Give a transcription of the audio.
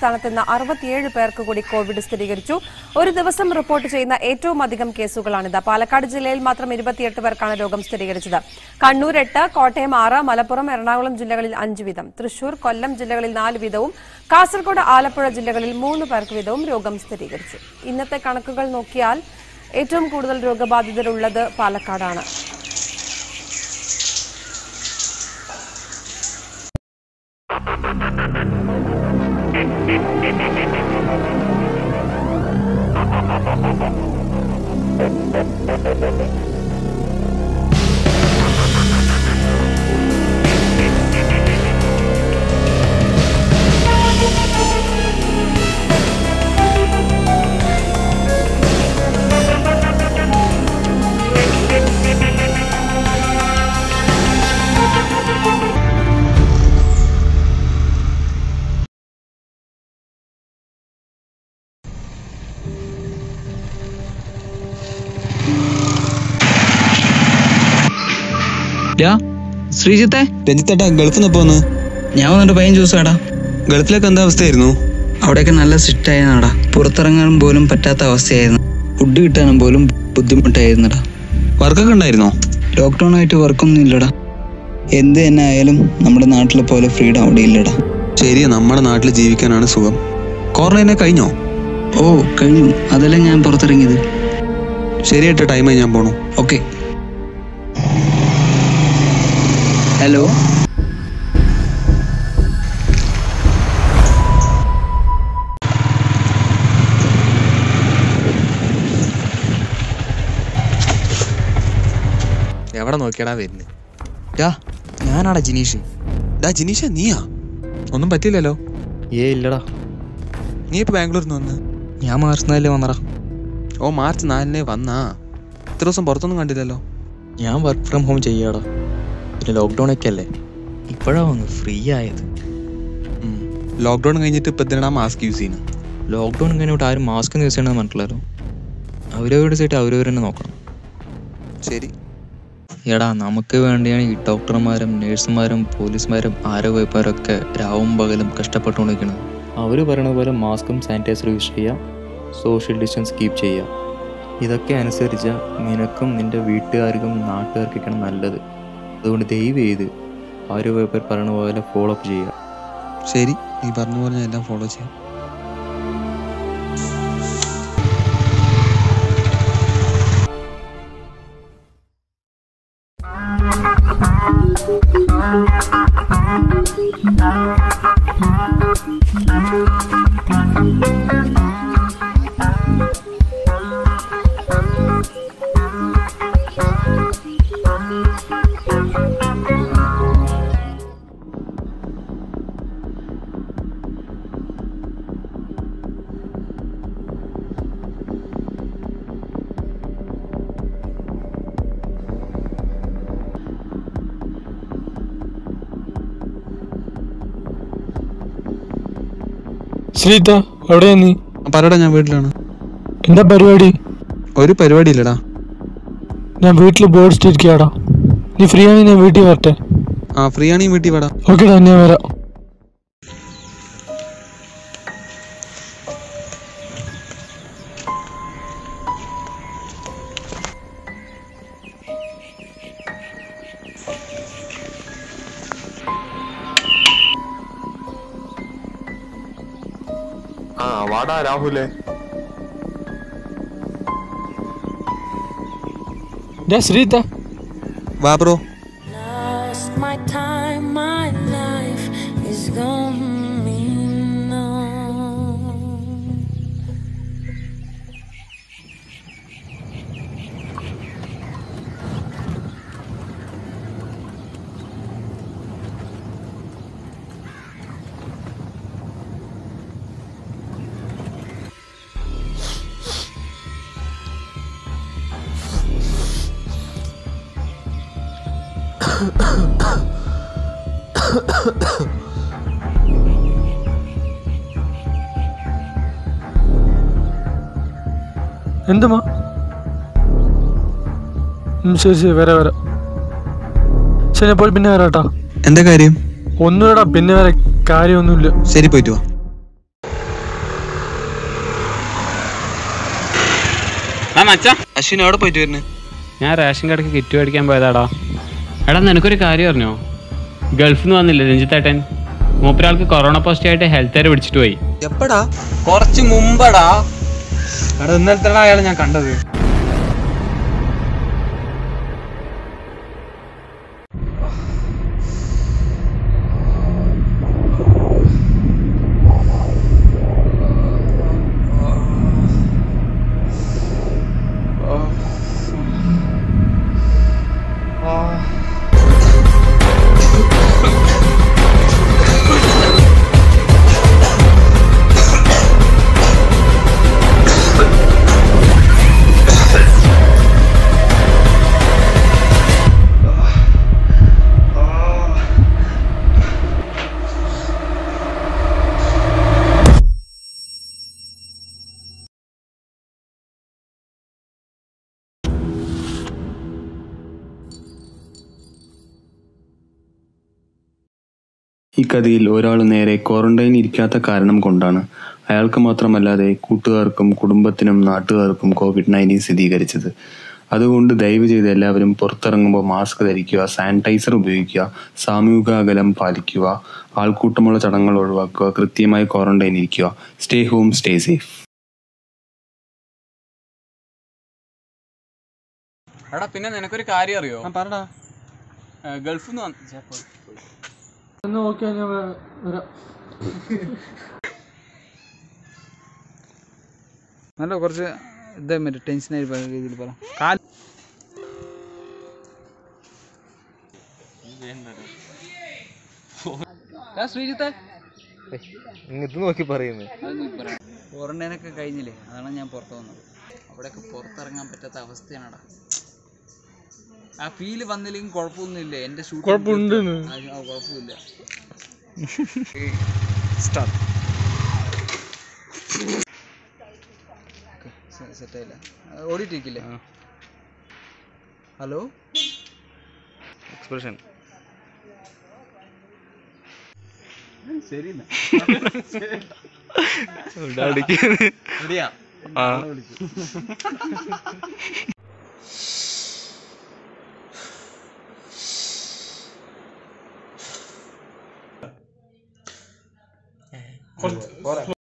സംസ്ഥാനത്ത് ഇന്ന് അറുപത്തിയേഴ് പേർക്ക് കൂടി കോവിഡ് സ്ഥിരീകരിച്ചു ഒരു ദിവസം റിപ്പോർട്ട് ചെയ്യുന്ന ഏറ്റവും അധികം കേസുകളാണിത് പാലക്കാട് ജില്ലയിൽ മാത്രം ഇരുപത്തിയെട്ട് പേർക്കാണ് രോഗം സ്ഥിരീകരിച്ചത് കണ്ണൂർ എട്ട് കോട്ടയം ആറ് മലപ്പുറം എറണാകുളം ജില്ലകളിൽ അഞ്ച് വീതം തൃശൂർ കൊല്ലം ജില്ലകളിൽ നാല് വീതവും കാസർഗോഡ് ആലപ്പുഴ ജില്ലകളിൽ മൂന്ന് പേർക്ക് വീതവും രോഗം സ്ഥിരീകരിച്ചു ഇന്നത്തെ കണക്കുകൾ നോക്കിയാൽ ഏറ്റവും കൂടുതൽ രോഗബാധിതരുള്ളത് പാലക്കാടാണ് ഡാ ശ്രീജിത്തെ രഞ്ജിത്തേട്ടാ ഗൾഫിൽ നിന്ന് പോന്ന് ഞാൻ വന്നിട്ട് പതിനഞ്ച് ദിവസമാടാ ഗൾഫിലൊക്കെ എന്താ അവസ്ഥയായിരുന്നു അവിടെയൊക്കെ നല്ല സ്ട്രിക്റ്റ് ആയിരുന്നാടാ പുറത്തിറങ്ങാൻ പോലും പറ്റാത്ത അവസ്ഥയായിരുന്നു ഫുഡ് കിട്ടാനും പോലും ബുദ്ധിമുട്ടായിരുന്നടാ വർക്കൊക്കെ ഉണ്ടായിരുന്നോ ലോക്ക്ഡൗൺ ആയിട്ട് വർക്കൊന്നും ഇല്ലടാ എന്ത് തന്നെ ആയാലും നമ്മുടെ നാട്ടിലെ പോലെ ഫ്രീഡം അവിടെ ഇല്ലടാ ശരിയാ നമ്മുടെ നാട്ടിൽ ജീവിക്കാനാണ് സുഖം ക്വാറന്റൈനെ കഴിഞ്ഞോ ഓ കഴിഞ്ഞു അതല്ലേ ഞാൻ പുറത്തിറങ്ങിയത് ശരിയായിട്ട് ടൈമായി ഞാൻ പോണു ഓക്കെ ഹലോ എവിടെ നോക്കിയടാ വരുന്നത് ഡാ ഞാനാടാ ജിനീഷ് ഡാ ജിനീഷ നീയാ ഒന്നും പറ്റില്ലല്ലോ ഏ ഇല്ലടാ നീ ഇപ്പൊ ബാംഗ്ലൂരിൽ നിന്ന് വന്ന് ഞാൻ മാർച്ച് നാലില് വന്നടാ ഓ മാർച്ച് നാലിനെ വന്നാ ഇത്ര ദിവസം പുറത്തൊന്നും കണ്ടില്ലല്ലോ ഞാൻ വർക്ക് ഫ്രം ഹോം ചെയ്യാടാ പിന്നെ ലോക്ക്ഡൗൺ ഒക്കെ അല്ലേ ഇപ്പോഴാ വന്ന് ഫ്രീ ആയത് ലോക്ക്ഡൌൺ കഴിഞ്ഞിട്ട് ഇപ്പൊ എന്തിനാ മാസ്ക് യൂസ് ചെയ്യുന്നത് ലോക്ക്ഡൗൺ കഴിഞ്ഞിട്ട് ആരും മാസ്ക് യൂസ് ചെയ്യണമെന്ന് പറഞ്ഞില്ലല്ലോ അവരവരുടെ സൈറ്റ് അവരവർ തന്നെ നോക്കണം ശരി എടാ നമുക്ക് വേണ്ടിയാണ് ഈ ഡോക്ടർമാരും നേഴ്സുമാരും പോലീസുമാരും ആരോഗ്യക്കാരും ഒക്കെ രാവും പകലും കഷ്ടപ്പെട്ടുകൊണ്ടിരിക്കുന്നത് അവർ പറയുന്നത് പോലെ മാസ്കും സാനിറ്റൈസറും യൂസ് ചെയ്യുക സോഷ്യൽ ഡിസ്റ്റൻസ് കീപ്പ് ചെയ്യുക ഇതൊക്കെ അനുസരിച്ച് നിനക്കും നിന്റെ വീട്ടുകാർക്കും നാട്ടുകാർക്കൊക്കെയാണ് നല്ലത് അതുകൊണ്ട് ദയവ് ചെയ്ത് ആരോഗ്യക്കാർ പറയുന്ന പോലെ ഫോളോ അപ്പ് ചെയ്യുക ശരി നീ പറഞ്ഞ പോലെ ഞാൻ എല്ലാം ഫോളോ ചെയ്യാം ശ്രീത എവിടെയാ നീ പറയടാ ഞാൻ വീട്ടിലാണ് എന്താ പരിപാടി ഒരു പരിപാടി ഇല്ലടാ ഞാൻ വീട്ടിൽ ബോർഡ് ഇരിക്കാടാ നീ ഫ്രീ ആണെങ്കിൽ ഞാൻ വീട്ടിൽ വരട്ടെ ആ ഫ്രീ ആണെങ്കിൽ വീട്ടിൽ വേടാ ഓക്കെടാ ഞാൻ വരാം ആ വാടാ രാഹുലേ ഡാ ശ്രീത വാ bro Lost my time, my life is gonna mean no. എന്തുമാ ഉം, ശരി ശരി വരാം വരാം ശരി അപ്പോൾ പിന്നെ വരാം കേട്ടാ എന്താ കാര്യം ഒന്നുമില്ലടാ പിന്നെ വരെ കാര്യമൊന്നുമില്ല ശരി പോയിട്ട് വാ അശ്വിൻ എവിടെ പോയിട്ട് വരുന്നേ ഞാൻ റേഷൻ കടക്ക് കിറ്റ് മേടിക്കാൻ പോയതാടാ എടാ നിനക്കൊരു കാര്യം അറിഞ്ഞോ ഗൾഫിൽ നിന്ന് വന്നില്ലേ രഞ്ജിത്തേട്ടൻ മൂപ്പരാൾക്ക് കൊറോണ പോസിറ്റീവ് ആയിട്ട് ഹെൽത്ത് കെയർ പിടിച്ചിട്ട് പോയി എപ്പടാ കുറച്ച് മുമ്പടാ എടാ ഇന്നലത്തെ അയാളെ ഞാൻ കണ്ടത് ഈ കഥയിൽ ഒരാൾ നേരെ ക്വാറന്റൈൻ ഇരിക്കാത്ത കാരണം കൊണ്ടാണ് അയാൾക്ക് മാത്രമല്ലാതെ കൂട്ടുകാർക്കും കുടുംബത്തിനും നാട്ടുകാർക്കും കോവിഡ് നയൻറ്റീൻ സ്ഥിരീകരിച്ചത് അതുകൊണ്ട് ദയവ് ചെയ്ത് എല്ലാവരും പുറത്തിറങ്ങുമ്പോൾ മാസ്ക് ധരിക്കുക സാനിറ്റൈസർ ഉപയോഗിക്കുക സാമൂഹിക അകലം പാലിക്കുക ആൾക്കൂട്ടമുള്ള ചടങ്ങുകൾ ഒഴിവാക്കുക കൃത്യമായി ക്വാറന്റൈൻ ഇരിക്കുക സ്റ്റേ ഹോം സ്റ്റേ സേഫ് എടാ പിന്നെ നിനക്കൊരു കാര്യം അറിയോ പറടാ ഗൾഫിൽ നിന്ന് വന്ന എന്ന് ഓക്കെ ഞാൻ വ- വരാം നല്ല കുറച്ച് ഇതേ മറ്റേ ടെൻഷനായി രീതിയിൽ പറ കാൽ ശ്രീജിത്തെ ഇത് നോക്കി പറയുന്നു ക്വാറന്റൈനൊക്കെ കഴിഞ്ഞില്ലേ അതാണ് ഞാൻ പുറത്ത് വന്നത് അവിടെയൊക്കെ പുറത്തിറങ്ങാൻ പറ്റാത്ത അവസ്ഥയാണടാ ആ ഫീല് വന്നില്ലെങ്കിൽ കുഴപ്പമൊന്നുമില്ല എൻ്റെ ഷൂട്ട് കുഴപ്പമുണ്ടെന്ന്. കുഴപ്പമില്ല സെറ്റായില്ല ഓടിയിട്ടിരിക്കില്ലേ ഹലോ എക്സ്പ്രഷൻ ശരി